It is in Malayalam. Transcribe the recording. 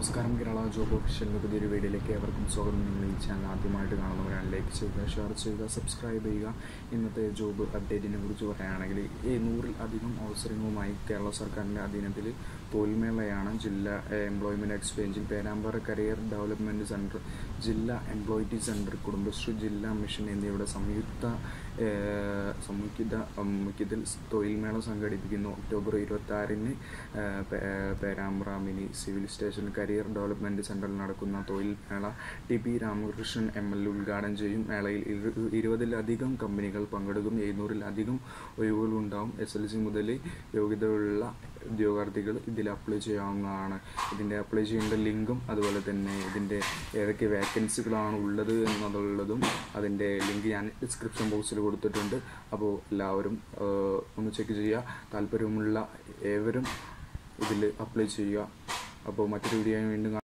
നമസ്കാരം കേരള ജോബ് ഓഫീഷ്യലിൻ്റെ പുതിയൊരു വീഡിയോയിലേക്ക് ഏവർക്കും സ്വാഗതം നിങ്ങൾ ഈ ചാനൽ ആദ്യമായിട്ട് കാണുന്നവരാണ് ലൈക്ക് ചെയ്യുക ഷെയർ ചെയ്യുക സബ്സ്ക്രൈബ് ചെയ്യുക ഇന്നത്തെ ജോബ് അപ്ഡേറ്റിനെ കുറിച്ച് പറയുകയാണെങ്കിൽ ഈ നൂറിൽ അധികം അവസരങ്ങളുമായി കേരള സർക്കാരിൻ്റെ അധീനത്തിൽ തൊഴിൽമേളയാണ് ജില്ലാ എംപ്ലോയ്മെൻറ്റ് എക്സ്ചേഞ്ചിൽ പേരാമ്പാറ കരിയർ ഡെവലപ്മെൻറ്റ് സെൻറ്റർ ജില്ലാ എംപ്ലോയിറ്റി സെൻറ്റർ കുടുംബശ്രീ ജില്ലാ മിഷൻ എന്നിവയുടെ സംയുക്ത ഏഹ്, സംയുക്ത മുഖ്യത്തിൽ തൊഴിൽമേള സംഘടിപ്പിക്കുന്നു ഒക്ടോബർ ഇരുപത്തി ആറിന് Perambra mini civil station career development സെൻറ്ററിൽ നടക്കുന്ന തൊഴിൽ മേള T P Ramakrishnan M L A ഉദ്ഘാടനം ചെയ്യും മേളയിൽ ഇരു- ഇരുപതിലധികം കമ്പനികൾ പങ്കെടുക്കും എഴുന്നൂറിലധികം ഒഴിവുകളുണ്ടാവും എസ് എൽ സി മുതൽ യോഗ്യതയുള്ള ഉദ്യോഗാർത്ഥികൾ ഇതിൽ അപ്ലൈ ചെയ്യാവുന്നതാണ് ഇതിൻ്റെ അപ്ലൈ ചെയ്യേണ്ട ലിങ്കും അതുപോലെ തന്നെ ഇതിൻ്റെ ഏതൊക്കെ വേക്കൻസികളാണ് ഉള്ളത് എന്നുള്ളതും അതിൻ്റെ ലിങ്ക് ഞാൻ ഡിസ്ക്രിപ്ഷൻ ബോക്സിൽ കൊടുത്തിട്ടുണ്ട് അപ്പോൾ എല്ലാവരും ആ, ഒന്ന് ചെക്ക് ചെയ്യുക താല്പര്യമുള്ള ഏവരും ഇതിൽ അപ്ലൈ ചെയ്യുക അപ്പോൾ മറ്റൊരു വീഡിയോ വീണ്ടും കാണാം.